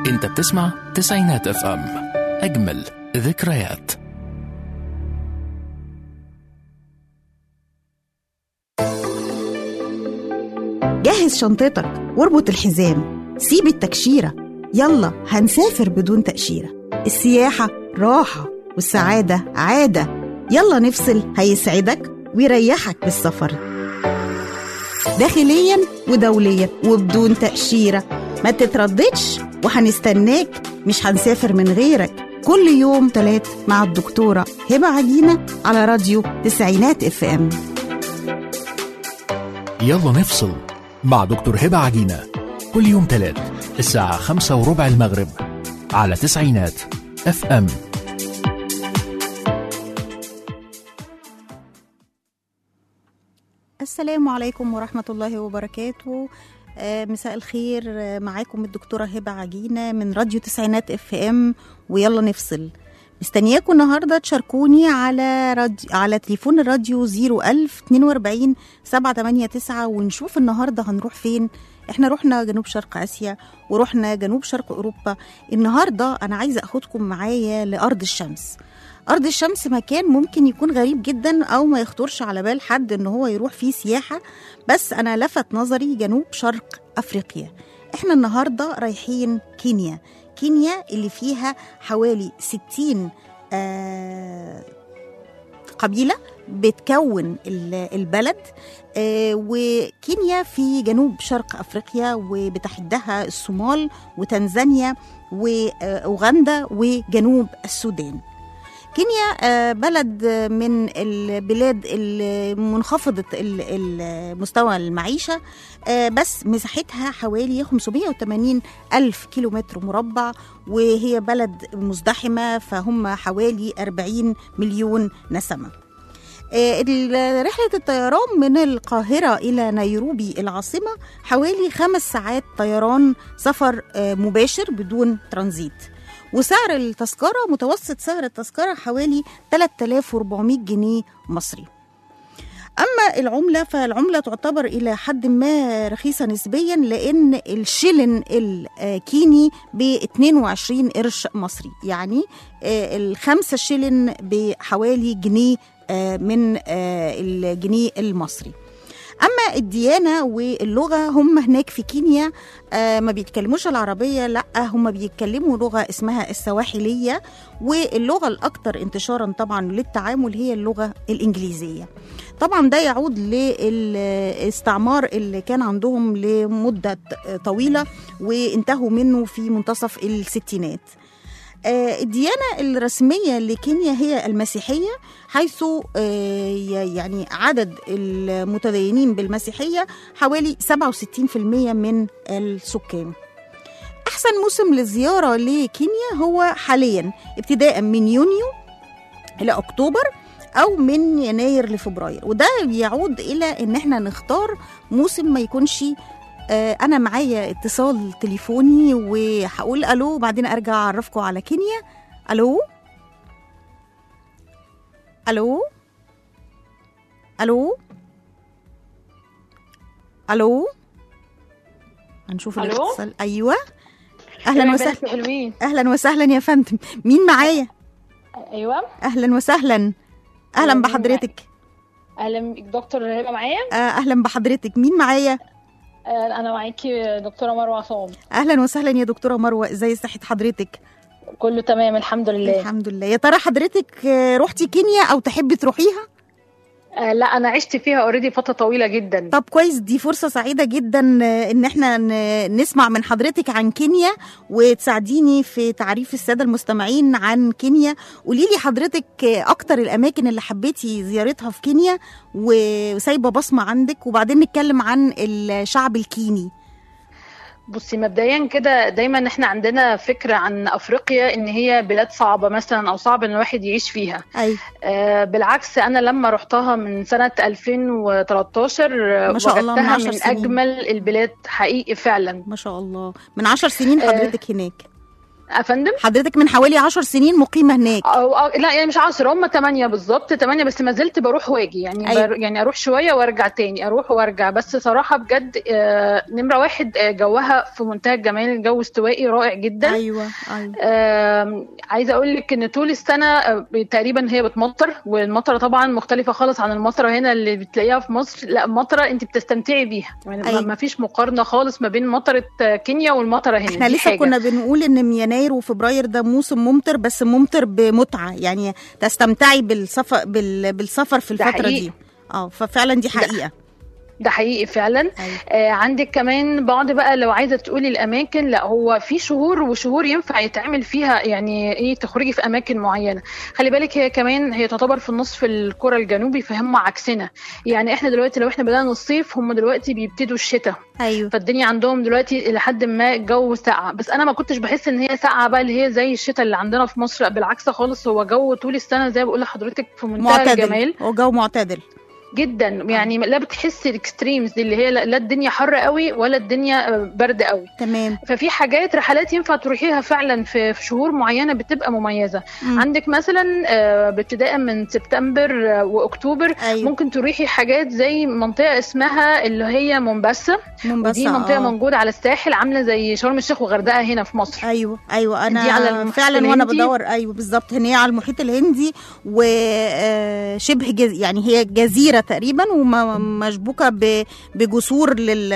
انت بتسمع تسعينات اف ام اجمل ذكريات جهز شنطتك واربط الحزام سيب التكشيرة يلا هنسافر بدون تأشيرة السياحة راحة والسعادة عادة يلا نفصل هيسعدك ويريحك بالسفر داخليا ودوليا وبدون تأشيرة ما تترددش وهنستناك مش هنسافر من غيرك كل يوم تلات مع الدكتورة هبة عجينة على راديو تسعينات اف ام يلا نفصل مع دكتور هبة عجينة كل يوم تلات الساعة خمسة وربع المغرب على تسعينات اف ام السلام عليكم ورحمة الله وبركاته آه، مساء الخير آه، معاكم الدكتورة هبة عجينة من راديو تسعينات اف ام ويلا نفصل مستنياكم النهارده تشاركوني على راديو على تليفون الراديو 01000 42 789 ونشوف النهارده هنروح فين احنا رحنا جنوب شرق اسيا ورحنا جنوب شرق اوروبا النهارده انا عايزه اخدكم معايا لارض الشمس أرض الشمس مكان ممكن يكون غريب جدا أو ما يخطرش على بال حد إن هو يروح فيه سياحة بس أنا لفت نظري جنوب شرق أفريقيا إحنا النهاردة رايحين كينيا كينيا اللي فيها حوالي 60 آه قبيلة بتكون ال- البلد آه، وكينيا في جنوب شرق أفريقيا وبتحدها الصومال وتنزانيا وأوغندا وجنوب السودان كينيا آه، بلد آه، من البلاد المنخفضة ال- ال- مستوى المعيشة آه، بس مساحتها حوالي 580 ألف كيلومتر مربع وهي بلد مزدحمة فهم حوالي 40 مليون نسمة آه، ال- رحلة الطيران من القاهرة إلى نيروبي العاصمة حوالي خمس ساعات طيران سفر آه، مباشر بدون ترانزيت وسعر التذكرة متوسط سعر التذكرة حوالي 3400 جنيه مصري أما العملة فالعملة تعتبر إلى حد ما رخيصة نسبيا لأن الشلن الكيني ب 22 قرش مصري يعني آه، الخمسة شلن بحوالي جنيه آه، من آه، الجنيه المصري اما الديانه واللغه هم هناك في كينيا آه ما بيتكلموش العربيه لا هم بيتكلموا لغه اسمها السواحليه واللغه الاكثر انتشارا طبعا للتعامل هي اللغه الانجليزيه طبعا ده يعود للاستعمار اللي كان عندهم لمده طويله وانتهوا منه في منتصف الستينات آه، الديانة الرسمية لكينيا هي المسيحية حيث آه، ي- يعني عدد المتدينين بالمسيحية حوالي 67% من السكان أحسن موسم للزيارة لكينيا هو حاليا ابتداء من يونيو إلى أكتوبر أو من يناير لفبراير وده بيعود إلى إن احنا نختار موسم ما يكونش آه، انا معايا اتصال تليفوني وهقول الو وبعدين ارجع اعرفكم على كينيا الو الو الو الو هنشوف ألو؟ الاتصال ايوه اهلا وسهلا بنات حلوين اهلا وسهلا يا فندم مين معايا ايوه اهلا وسهلا اهلا مين بحضرتك اهلا بيك دكتور هبه معايا آه، اهلا بحضرتك مين معايا آه، انا معاكي دكتوره مروه عصام اهلا وسهلا يا دكتوره مروه ازاي صحه حضرتك كله تمام الحمد لله الحمد لله يا ترى حضرتك آه، رحتي كينيا او تحبي تروحيها آه، لا انا عشت فيها اوريدي فتره طويله جدا طب كويس دي فرصه سعيده جدا آه، ان احنا ن- نسمع من حضرتك عن كينيا وتساعديني في تعريف الساده المستمعين عن كينيا قولي لي حضرتك آه، اكتر الاماكن اللي حبيتي زيارتها في كينيا وسايبه بصمه عندك وبعدين نتكلم عن الشعب الكيني بصي مبدئيا كده دايما احنا عندنا فكره عن افريقيا ان هي بلاد صعبه مثلا او صعب ان الواحد يعيش فيها اي آه، بالعكس انا لما رحتها من سنه 2013 آه، ما شاء الله، من وجدتها عشر من سنين. اجمل البلاد حقيقي فعلا ما شاء الله من عشر سنين آه. حضرتك هناك افندم حضرتك من حوالي عشر سنين مقيمه هناك أو أو لا يعني مش 10 هم 8 بالظبط 8 بس ما زلت بروح واجي يعني أيوة. بر يعني اروح شويه وارجع تاني اروح وارجع بس صراحه بجد آه نمره واحد آه جوها في منتهى الجمال الجو استوائي رائع جدا ايوه ايوه آم، عايزه اقول لك ان طول السنه آه، تقريبا هي بتمطر والمطره طبعا مختلفه خالص عن المطره هنا اللي بتلاقيها في مصر لا مطره انت بتستمتعي بيها يعني أيوة. ما فيش مقارنه خالص ما بين مطره آه، كينيا والمطره هنا احنا دي لسه حاجة. كنا بنقول ان من يناير وفبراير ده موسم ممطر بس ممطر بمتعه يعني تستمتعي بالسفر بال... بالسفر في ده الفتره حقيقي. دي اه ففعلا دي حقيقه ده حقيقي فعلا أيوة. آه عندك كمان بعض بقى لو عايزه تقولي الاماكن لا هو في شهور وشهور ينفع يتعمل فيها يعني ايه تخرجي في اماكن معينه خلي بالك هي كمان هي تعتبر في النصف الكره الجنوبي فهم عكسنا يعني احنا دلوقتي لو احنا بدانا الصيف هم دلوقتي بيبتدوا الشتاء ايوه فالدنيا عندهم دلوقتي الى حد ما الجو ساقعه بس انا ما كنتش بحس ان هي ساقعه بقى اللي هي زي الشتاء اللي عندنا في مصر لا بالعكس خالص هو جو طول السنه زي ما بقول لحضرتك في منتهى الجمال معتدل وجو معتدل جدا يعني لا بتحسي الاكستريمز دي اللي هي لا لا الدنيا حر قوي ولا الدنيا برد قوي تمام ففي حاجات رحلات ينفع تروحيها فعلا في في شهور معينه بتبقى مميزه مم. عندك مثلا آه، ابتداء من سبتمبر آه، واكتوبر ايوه ممكن تروحي حاجات زي منطقه اسمها اللي هي مومباسا مومباسا ودي منطقه آه. موجوده على الساحل عامله زي شرم الشيخ وغردقه هنا في مصر ايوه ايوه انا دي على المحيط فعلا وانا الهندي. بدور ايوه بالظبط هي على المحيط الهندي وشبه جز... يعني هي جزيره تقريبا ومشبوكه ب... بجسور لل...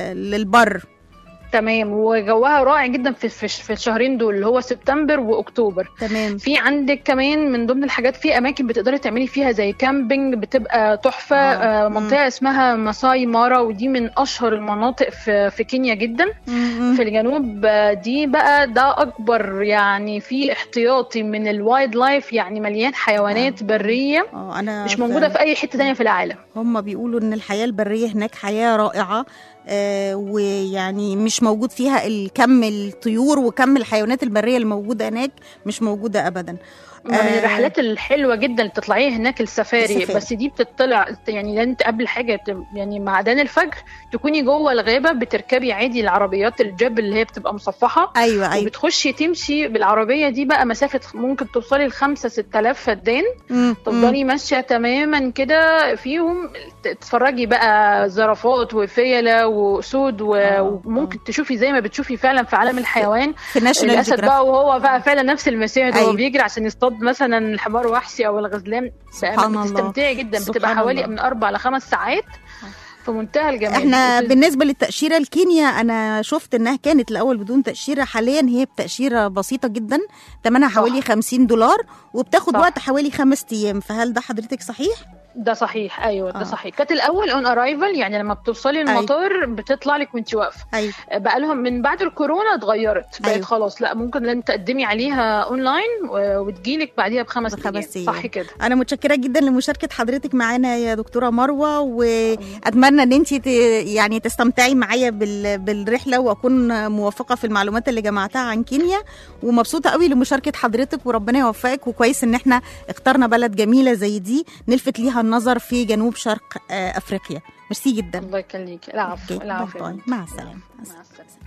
للبر تمام وجوها رائع جدا في في في الشهرين دول اللي هو سبتمبر واكتوبر تمام في عندك كمان من ضمن الحاجات في اماكن بتقدري تعملي فيها زي كامبينج بتبقى تحفه آه، آه مم. منطقه اسمها ماساي مارا ودي من اشهر المناطق في في كينيا جدا م- م. في الجنوب آه، دي بقى ده اكبر يعني في احتياطي من الوايلد لايف يعني مليان حيوانات آه. بريه اه انا مش موجوده في اي حته تانية في العالم هم بيقولوا ان الحياه البريه هناك حياه رائعه آه ويعني مش موجود فيها الكم الطيور وكم الحيوانات البريه الموجوده هناك مش موجوده ابدا من آه. الرحلات الحلوه جدا اللي تطلعيها هناك السفاري, السفاري. بس دي بتطلع يعني ده انت قبل حاجه ت- يعني مع اذان الفجر تكوني جوه الغابه بتركبي عادي العربيات الجب اللي هي بتبقى مصفحه ايوه ايوه وبتخشي تمشي بالعربيه دي بقى مسافه ممكن توصلي لخمسة ستة آلاف فدان م- م. تفضلي ماشيه تماما كده فيهم ت- تتفرجي بقى زرافات وفيله واسود و- آه، وممكن تشوفي زي ما بتشوفي فعلا في عالم الحيوان في ناشونال الاسد جيوغرافيك بقى وهو بقى فعلا نفس المشاهد أيوة. هو بيجري عشان يصطاد مثلا الحمار وحشي او الغزلان سبحان الله. بتستمتعي جدا سبحان بتبقى حوالي الله. من اربع لخمس ساعات في منتهى الجمال احنا وت- بالنسبه للتاشيره لكينيا انا شفت انها كانت الاول بدون تاشيره حاليا هي بتاشيره بسيطه جدا ثمنها صح. حوالي 50 دولار وبتاخد صح. وقت حوالي خمس ايام فهل ده حضرتك صحيح ده صحيح ايوه ده آه. صحيح كانت الاول اون ارايفل يعني لما بتوصلي المطار بتطلع لك وانت واقفه ايوه بقى لهم من بعد الكورونا اتغيرت بقت أيوة. خلاص لا ممكن لن تقدمي عليها اونلاين و- وتجيلك بعديها بخمس بخمس ايام أيام. صح كده انا متشكره جدا لمشاركه حضرتك معانا يا دكتوره مروه واتمنى ان انت يعني تستمتعي معايا بال... بالرحله واكون موفقه في المعلومات اللي جمعتها عن كينيا ومبسوطه قوي لمشاركه حضرتك وربنا يوفقك وكويس ان احنا اخترنا بلد جميله زي دي نلفت ليها النظر في جنوب شرق آه، افريقيا ميرسي جدا الله يخليك العفو أوكي، العفو باي باي. مع السلامه مع السلامه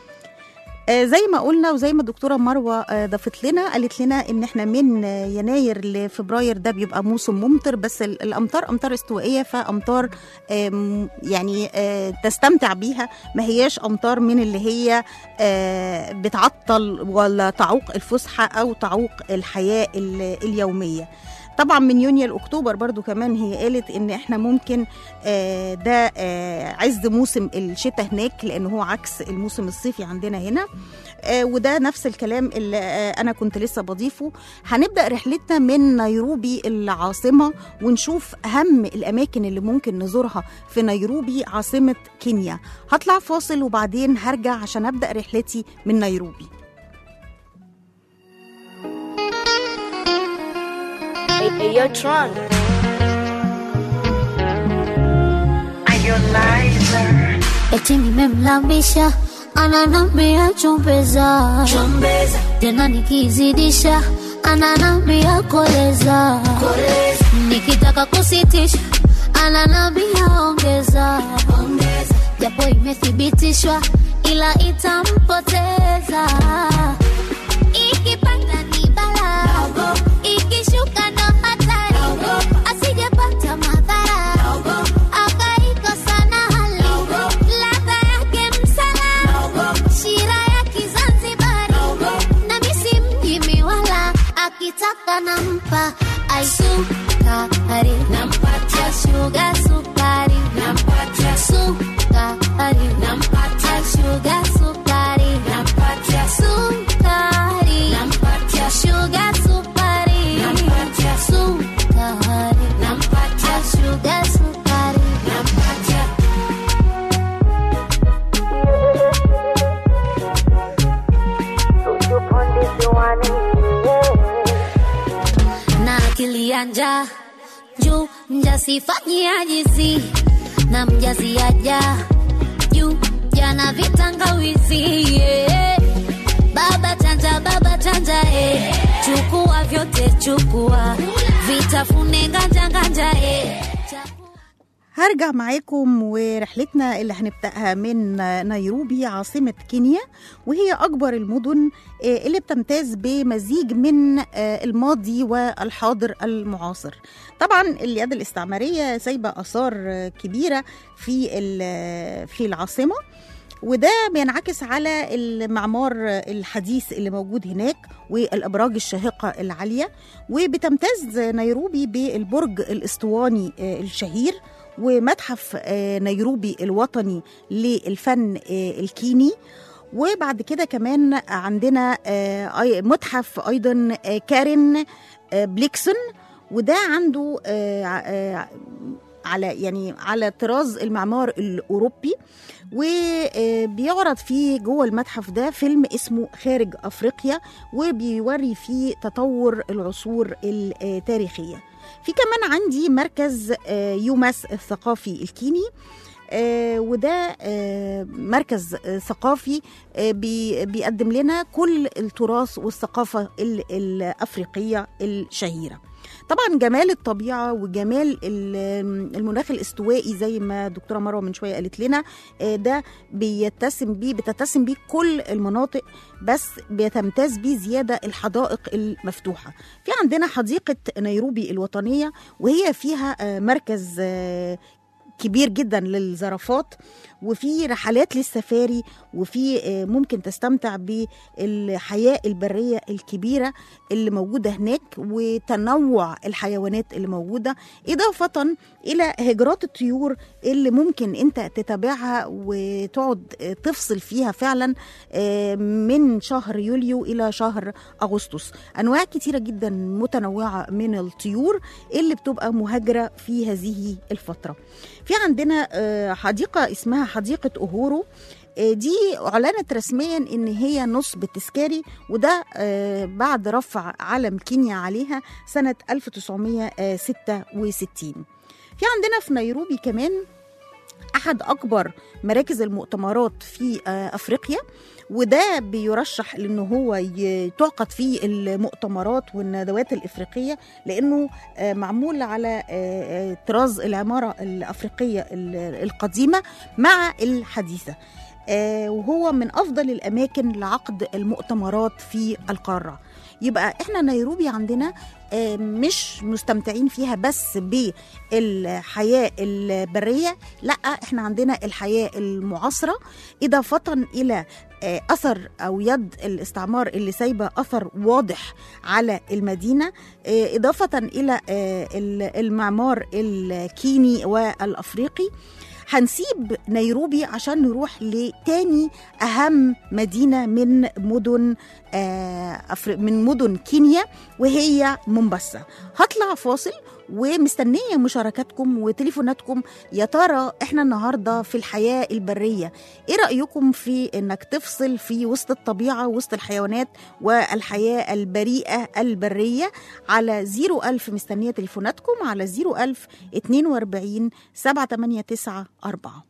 آه، زي ما قلنا وزي ما الدكتوره مروه آه، ضافت لنا قالت لنا ان احنا من آه، يناير لفبراير ده بيبقى موسم ممطر بس ال- الامطار امطار استوائيه فامطار آم، يعني آه، تستمتع بيها ما هياش امطار من اللي هي آه، بتعطل ولا تعوق الفسحه او تعوق الحياه ال- اليوميه طبعا من يونيو لاكتوبر برضو كمان هي قالت ان احنا ممكن آه، ده آه، عز موسم الشتاء هناك لان هو عكس الموسم الصيفي عندنا هنا آه، وده نفس الكلام اللي آه، انا كنت لسه بضيفه هنبدا رحلتنا من نيروبي العاصمه ونشوف اهم الاماكن اللي ممكن نزورها في نيروبي عاصمه كينيا هطلع فاصل وبعدين هرجع عشان ابدا رحلتي من نيروبي Hey, hey, yo, Tron. eti nimemlambisha ananambia chombeza tena nikizidisha ananambia koleza nikitaka kusitisha ananambia ongeza japo imethibitishwa ila itampoteza sukari nampatia shuga sukari nampatia sukari nampatia shuga sukari nampatia sukari nampatia shuga sukari nampatia sukari nampatia shuga sukari nampatia na akili ya njaa juu mjasifanyia jizi na mjaziaja juu jana vitangawizi yeah. baba chanja baba chanja eh. chukua vyote chukua vitafune nganja nganja eh. هرجع معاكم ورحلتنا اللي هنبدأها من نيروبي عاصمة كينيا وهي أكبر المدن آه، اللي بتمتاز بمزيج من آه، الماضي والحاضر المعاصر طبعا اليد الاستعمارية سايبة آثار آه، كبيرة في ال- في العاصمة وده بينعكس على المعمار الحديث اللي موجود هناك والابراج الشاهقه العاليه وبتمتاز نيروبي بالبرج الاسطواني آه، الشهير ومتحف آه، نيروبي الوطني للفن آه، الكيني وبعد كده كمان عندنا آه، أي- متحف ايضا آه، كارين آه، بليكسون وده عنده آه، ع- آه، على يعني على طراز المعمار الاوروبي وبيعرض فيه جوه المتحف ده فيلم اسمه خارج افريقيا وبيوري فيه تطور العصور التاريخيه في كمان عندي مركز آه، يوماس الثقافي الكيني آه، وده آه، مركز آه، ثقافي آه، بي- بيقدم لنا كل التراث والثقافة ال- الأفريقية الشهيرة طبعا جمال الطبيعة وجمال ال- المناخ الاستوائي زي ما دكتورة مروة من شوية قالت لنا آه، ده بيتسم بيه بتتسم بيه كل المناطق بس بيتمتاز بيه زيادة الحدائق المفتوحة في عندنا حديقة نيروبي الوطنية وهي فيها آه، مركز آه، كبير جدا للزرافات وفي رحلات للسفاري وفي آه، ممكن تستمتع بالحياة البرية الكبيرة اللي موجودة هناك وتنوع الحيوانات اللي موجودة إضافة إلى هجرات الطيور اللي ممكن أنت تتابعها وتقعد آه، تفصل فيها فعلا آه، من شهر يوليو إلى شهر أغسطس أنواع كتيرة جدا متنوعة من الطيور اللي بتبقى مهاجرة في هذه الفترة في عندنا آه، حديقة اسمها حديقة أوهورو آه، دي أعلنت رسميا إن هي نصب تذكاري وده آه، بعد رفع علم كينيا عليها سنة 1966 في عندنا في نيروبي كمان أحد أكبر مراكز المؤتمرات في آه، أفريقيا وده بيرشح لأنه هو ي- تعقد فيه المؤتمرات والندوات الإفريقية لأنه آه، معمول على آه، آه، طراز العمارة الأفريقية ال- القديمة مع الحديثة آه، وهو من أفضل الأماكن لعقد المؤتمرات في القارة يبقى احنا نيروبي عندنا آه، مش مستمتعين فيها بس بالحياة البرية لا احنا عندنا الحياة المعاصرة إضافة إلى آه، أثر أو يد الاستعمار اللي سايبة أثر واضح على المدينة آه، إضافة إلى آه، ال- المعمار الكيني والأفريقي هنسيب نيروبي عشان نروح لتاني أهم مدينة من مدن آه، أفر- من مدن كينيا وهي مومباسا هطلع فاصل ومستنية مشاركاتكم وتليفوناتكم يا ترى احنا النهاردة في الحياة البرية ايه رأيكم في انك تفصل في وسط الطبيعة وسط الحيوانات والحياة البريئة البرية على 01000 مستنية تليفوناتكم على 01000 42 789 4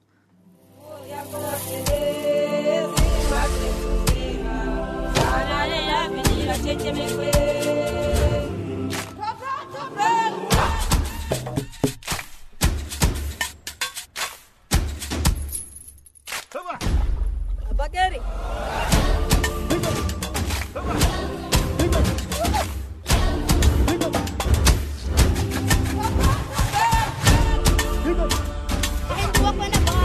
Walk on the ball.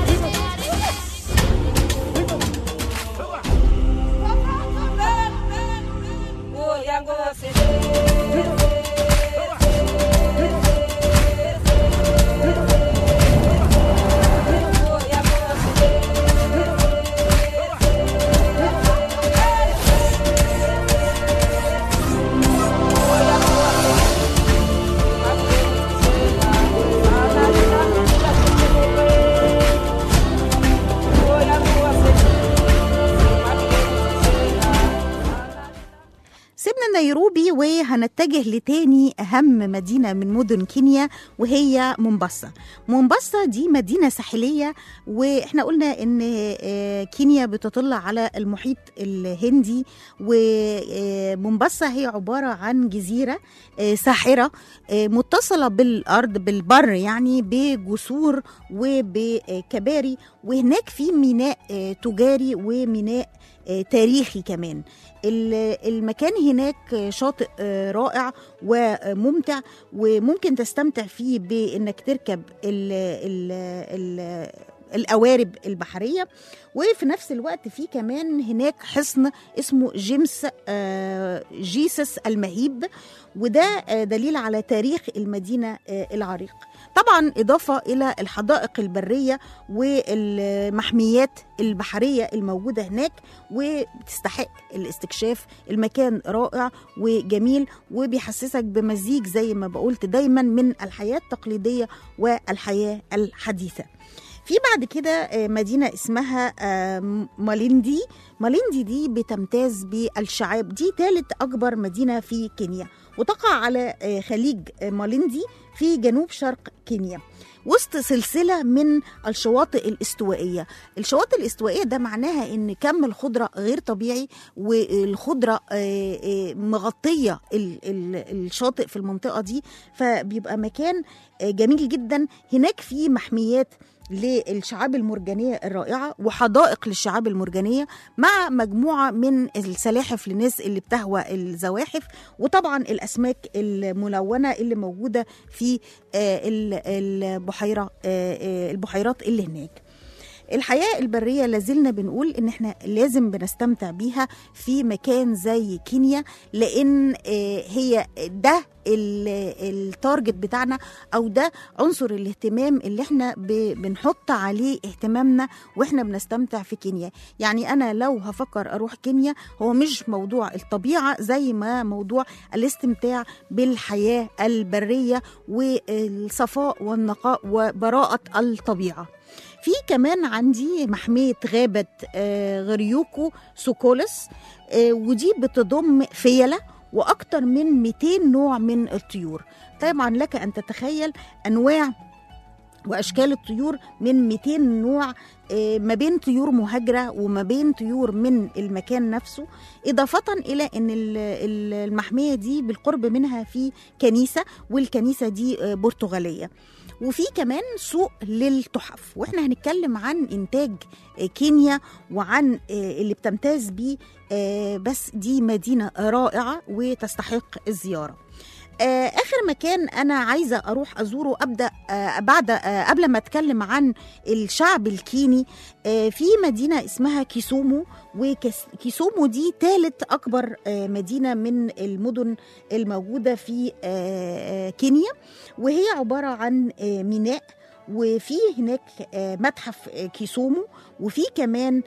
وهنتجه لتاني أهم مدينة من مدن كينيا وهي مومباسا مومباسا دي مدينة ساحلية وإحنا قلنا إن آه، كينيا بتطل على المحيط الهندي ومومباسا هي عبارة عن جزيرة آه، ساحرة آه، متصلة بالأرض بالبر يعني بجسور وبكباري وهناك في ميناء آه، تجاري وميناء آه، تاريخي كمان ال- المكان هناك شاطئ آه، رائع وممتع وممكن تستمتع فيه بانك تركب ال ال ال القوارب البحريه وفي نفس الوقت في كمان هناك حصن اسمه جيمس آه، جيسس المهيب وده آه، دليل على تاريخ المدينه آه، العريق طبعا اضافه الى الحدائق البريه والمحميات البحريه الموجوده هناك وبتستحق الاستكشاف المكان رائع وجميل وبيحسسك بمزيج زي ما بقولت دايما من الحياه التقليديه والحياه الحديثه في بعد كده آه، مدينة اسمها آه، ماليندي ماليندي دي بتمتاز بالشعاب دي ثالث أكبر مدينة في كينيا وتقع على آه، خليج آه، ماليندي في جنوب شرق كينيا وسط سلسلة من الشواطئ الاستوائية الشواطئ الاستوائية ده معناها ان كم الخضرة غير طبيعي والخضرة آه، آه، مغطية ال- ال- الشاطئ في المنطقة دي فبيبقى مكان آه، جميل جدا هناك في محميات للشعاب المرجانية الرائعة وحدائق للشعاب المرجانية مع مجموعة من السلاحف للناس اللي بتهوى الزواحف وطبعا الأسماك الملونة اللي موجودة في آه، ال- البحيرة آه، آه، البحيرات اللي هناك الحياة البرية لازلنا بنقول إن إحنا لازم بنستمتع بيها في مكان زي كينيا لأن آه، هي ده ال- التارجت بتاعنا أو ده عنصر الاهتمام اللي إحنا ب- بنحط عليه اهتمامنا وإحنا بنستمتع في كينيا يعني أنا لو هفكر أروح كينيا هو مش موضوع الطبيعة زي ما موضوع الاستمتاع بالحياة البرية والصفاء والنقاء وبراءة الطبيعة في كمان عندي محمية غابة آه، غريوكو سوكولس آه، ودي بتضم فيلة وأكتر من 200 نوع من الطيور طبعا لك أن تتخيل أنواع واشكال الطيور من 200 نوع آه، ما بين طيور مهاجره وما بين طيور من المكان نفسه اضافه الى ان ال- ال- المحميه دي بالقرب منها في كنيسه والكنيسه دي آه، برتغاليه وفي كمان سوق للتحف واحنا هنتكلم عن انتاج آه، كينيا وعن آه، اللي بتمتاز بيه آه، بس دي مدينه رائعه وتستحق الزياره آه، اخر مكان انا عايزه اروح ازوره ابدا آه، بعد آه، قبل ما اتكلم عن الشعب الكيني آه، في مدينه اسمها كيسومو وكيسومو دي ثالث اكبر آه، مدينه من المدن الموجوده في آه، آه، كينيا وهي عباره عن آه، ميناء وفي هناك آه، متحف آه، كيسومو وفي كمان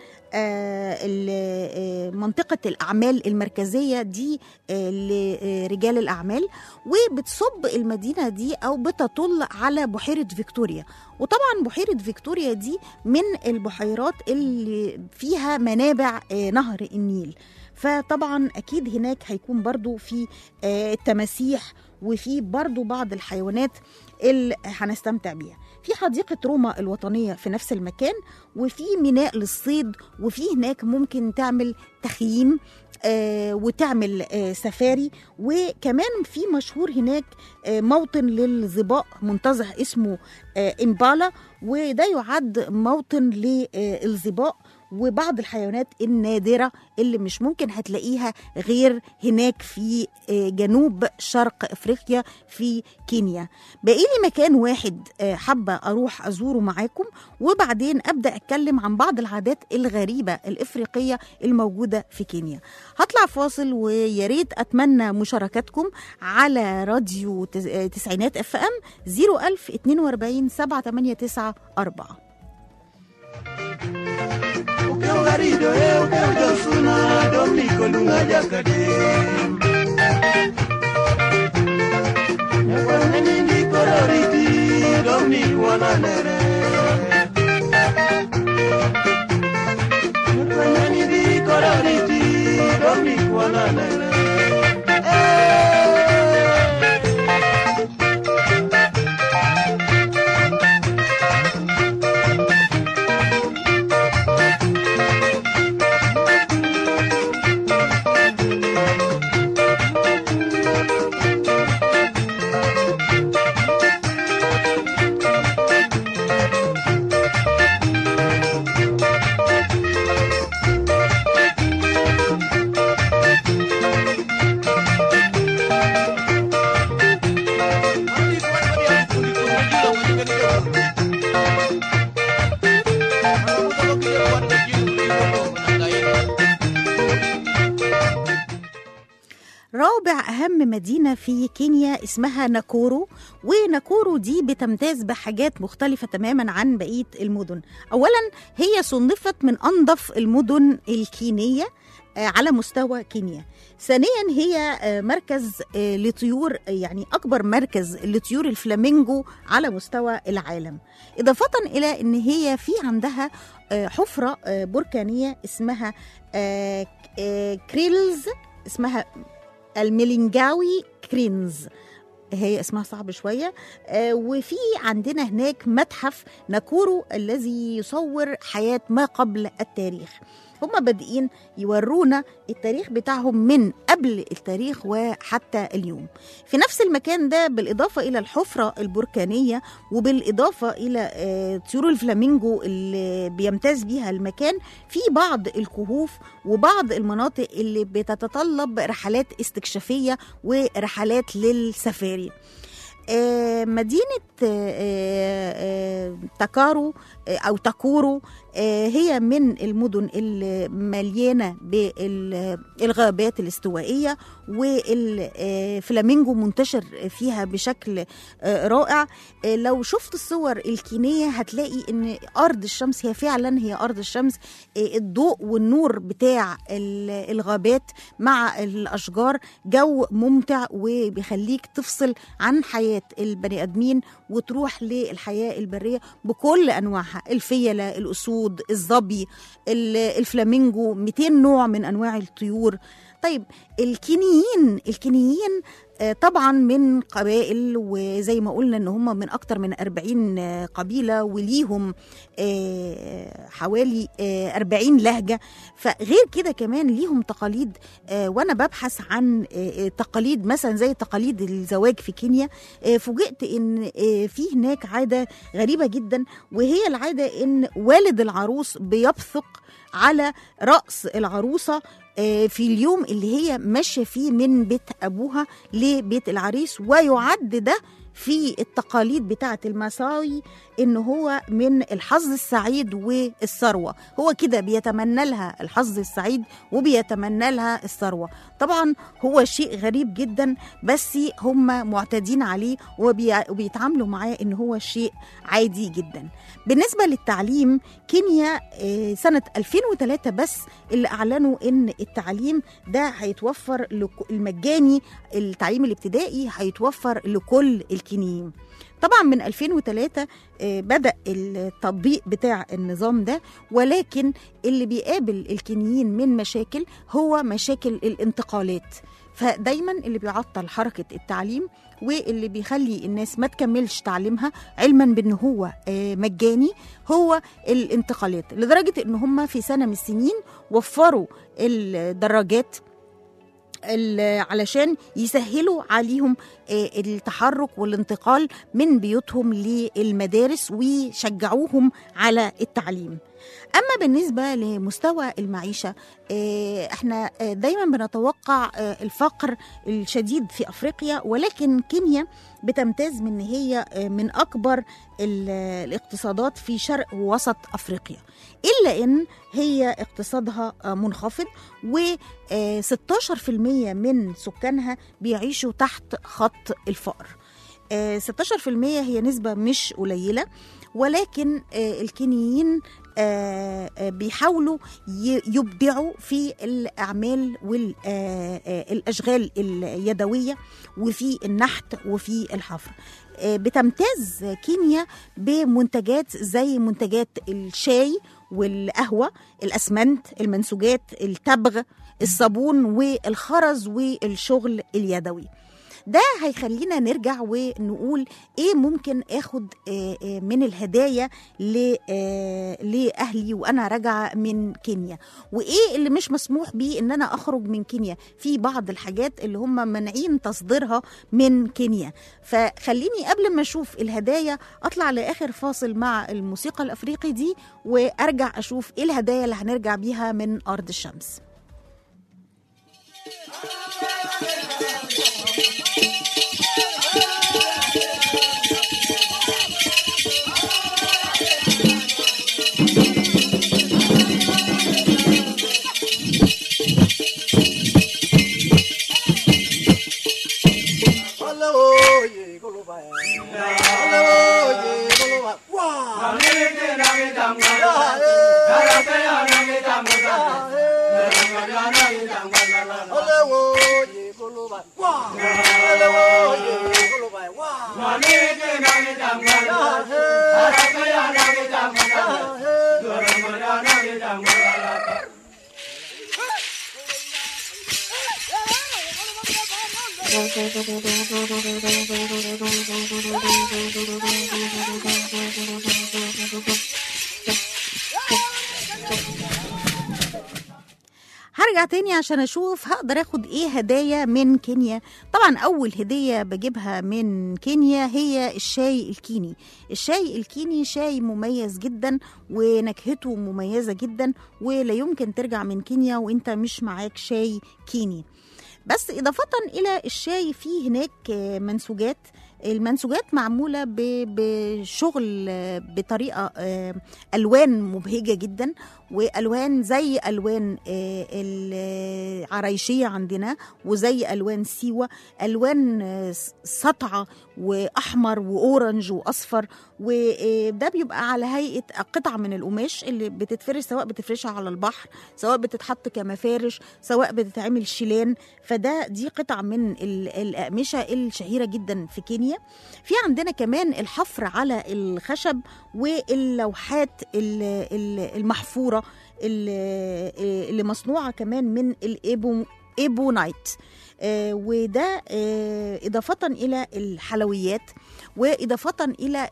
آه، ال- آه، منطقة الأعمال المركزية دي آه، لرجال الأعمال وبتصب المدينة دي أو بتطل على بحيرة فيكتوريا وطبعا بحيرة فيكتوريا دي من البحيرات اللي فيها منابع آه، نهر النيل فطبعا أكيد هناك هيكون برضو في آه، تماسيح وفي برضو بعض الحيوانات اللي هنستمتع بيها في حديقة روما الوطنية في نفس المكان وفي ميناء للصيد وفي هناك ممكن تعمل تخييم آه وتعمل آه سفاري وكمان في مشهور هناك آه موطن للظباء منتزه اسمه آه إمبالا وده يعد موطن للظباء وبعض الحيوانات النادرة اللي مش ممكن هتلاقيها غير هناك في آه، جنوب شرق أفريقيا في كينيا باقي لي مكان واحد آه، حابة أروح أزوره معاكم وبعدين أبدأ أتكلم عن بعض العادات الغريبة الإفريقية الموجودة في كينيا هطلع فاصل ويا ريت أتمنى مشاركتكم على راديو تس- آه، تسعينات اف ام 01042 789 4 Ukeugarido e ukeujosuna Dominico lunga jakade Nyakwaneni ndi kororiti Dominic wananere Nyakwaneni ndi kororiti Dominic wananere Eh رابع أهم مدينة في كينيا اسمها ناكورو وناكورو دي بتمتاز بحاجات مختلفة تماما عن بقية المدن أولا هي صنفت من أنظف المدن الكينية آه، على مستوى كينيا ثانيا هي آه، مركز آه، لطيور يعني أكبر مركز لطيور الفلامينجو على مستوى العالم إضافة إلى أن هي في عندها آه، حفرة آه، بركانية اسمها آه، آه، كريلز اسمها الميلينجاوي كرينز هي اسمها صعب شوية آه، وفي عندنا هناك متحف ناكورو الذي يصور حياة ما قبل التاريخ هم بادئين يورونا التاريخ بتاعهم من قبل التاريخ وحتى اليوم في نفس المكان ده بالإضافة إلى الحفرة البركانية وبالإضافة إلى آه، طيور الفلامينجو اللي بيمتاز بيها المكان في بعض الكهوف وبعض المناطق اللي بتتطلب رحلات استكشافية ورحلات للسفاري آه، مدينة آه، آه، تاكارو آه، أو تاكورو آه، هي من المدن المليانة بالغابات الاستوائية والفلامينجو منتشر فيها بشكل آه، رائع آه، لو شفت الصور الكينية هتلاقي ان أرض الشمس هي فعلا هي أرض الشمس آه، الضوء والنور بتاع ال- الغابات مع الأشجار جو ممتع وبيخليك تفصل عن حياة البني آدمين وتروح للحياة البرية بكل أنواعها الفيلة الأسود الظبي ال- الفلامينجو 200 نوع من أنواع الطيور طيب الكينيين الكينيين آه، طبعا من قبائل وزي ما قلنا ان هم من اكتر من 40 آه، قبيله وليهم آه، حوالي آه، 40 لهجه فغير كده كمان ليهم تقاليد آه، وانا ببحث عن آه، آه، تقاليد مثلا زي تقاليد الزواج في كينيا آه، فوجئت ان آه، في هناك عاده غريبه جدا وهي العاده ان والد العروس بيبثق على راس العروسه آه، في اليوم اللي هي ماشيه فيه من بيت ابوها لبيت العريس ويعد ده في التقاليد بتاعه المساوي ان هو من الحظ السعيد والثروه هو كده بيتمنى لها الحظ السعيد وبيتمنى لها الثروه طبعا هو شيء غريب جدا بس هم معتادين عليه وبي- وبيتعاملوا معاه ان هو شيء عادي جدا بالنسبه للتعليم كينيا آه، سنه 2003 بس اللي اعلنوا ان التعليم ده هيتوفر لك- المجاني التعليم الابتدائي هيتوفر لكل الكينيين طبعا من 2003 آه، بدأ التطبيق بتاع النظام ده ولكن اللي بيقابل الكينيين من مشاكل هو مشاكل الانتقالات فدايما اللي بيعطل حركة التعليم واللي بيخلي الناس ما تكملش تعليمها علما بان هو آه، مجاني هو الانتقالات لدرجة ان هم في سنة من السنين وفروا الدراجات ال- علشان يسهلوا عليهم آه، التحرك والانتقال من بيوتهم للمدارس ويشجعوهم على التعليم اما بالنسبه لمستوى المعيشه آه، احنا آه، دايما بنتوقع آه، الفقر الشديد في افريقيا ولكن كينيا بتمتاز من ان هي آه، من اكبر ال- الاقتصادات في شرق ووسط افريقيا الا ان هي اقتصادها آه، منخفض و آه، 16% من سكانها بيعيشوا تحت خط الفقر آه، 16% هي نسبة مش قليلة ولكن آه، الكينيين آه، آه، بيحاولوا ي- يبدعوا في الأعمال والأشغال اليدوية وفي النحت وفي الحفر آه، بتمتاز كينيا بمنتجات زي منتجات الشاي والقهوة الأسمنت المنسوجات التبغ الصابون والخرز والشغل اليدوي ده هيخلينا نرجع ونقول ايه ممكن اخد آه، آه، من الهدايا ل- آه، لاهلي وانا راجعه من كينيا وايه اللي مش مسموح بيه ان انا اخرج من كينيا في بعض الحاجات اللي هم مانعين تصديرها من كينيا فخليني قبل ما اشوف الهدايا اطلع لاخر فاصل مع الموسيقى الافريقي دي وارجع اشوف ايه الهدايا اللي هنرجع بيها من ارض الشمس هرجع تاني عشان اشوف هقدر اخد ايه هدايا من كينيا طبعا اول هديه بجيبها من كينيا هي الشاي الكيني الشاي الكيني شاي مميز جدا ونكهته مميزه جدا ولا يمكن ترجع من كينيا وانت مش معاك شاي كيني بس إضافة إلى الشاي في هناك آه، منسوجات المنسوجات معمولة ب- بشغل آه، بطريقة آه، ألوان مبهجة جدا وألوان زي ألوان آه، العرايشية عندنا وزي ألوان سيوة ألوان آه، سطعة وأحمر وأورنج وأصفر وده بيبقى على هيئة قطعة من القماش اللي بتتفرش سواء بتفرشها على البحر سواء بتتحط كمفارش سواء بتتعمل شيلان فده دي قطعة من ال- الأقمشة الشهيرة جدا في كينيا في عندنا كمان الحفر على الخشب واللوحات ال- ال- المحفورة اللي اللي مصنوعة كمان من الإيبو ايبونايت آه، وده آه، إضافة إلى الحلويات وإضافة إلى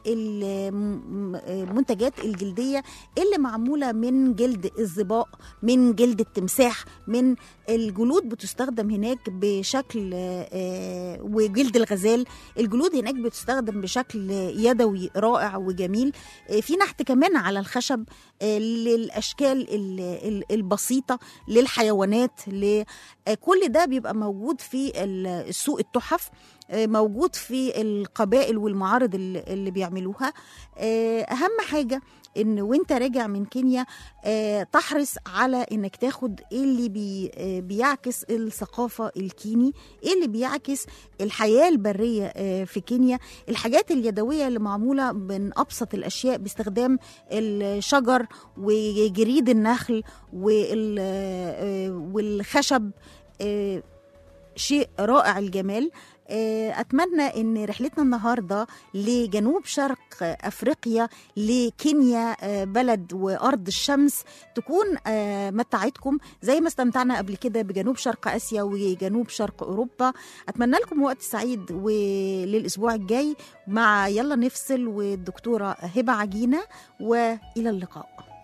المنتجات الجلدية اللي معمولة من جلد الظباء من جلد التمساح من الجلود بتستخدم هناك بشكل آه، وجلد الغزال الجلود هناك بتستخدم بشكل يدوي رائع وجميل آه، في نحت كمان على الخشب آه، للأشكال ال- ال- البسيطة للحيوانات ل- آه، كل ده بيبقى موجود في ال- السوق التحف آه، موجود في القبائل والمعارض اللي اللي بيعملوها آه، أهم حاجة ان وانت راجع من كينيا آه، تحرص على انك تاخد ايه اللي بي آه، بيعكس الثقافه الكيني ايه اللي بيعكس الحياه البريه آه، في كينيا الحاجات اليدويه اللي معموله من ابسط الاشياء باستخدام الشجر وجريد النخل وال- آه، والخشب آه، شيء رائع الجمال آه، اتمنى ان رحلتنا النهارده لجنوب شرق افريقيا لكينيا آه، بلد وارض الشمس تكون آه، متعتكم زي ما استمتعنا قبل كده بجنوب شرق اسيا وجنوب شرق اوروبا اتمنى لكم وقت سعيد وللاسبوع الجاي مع يلا نفصل والدكتوره هبه عجينه والى اللقاء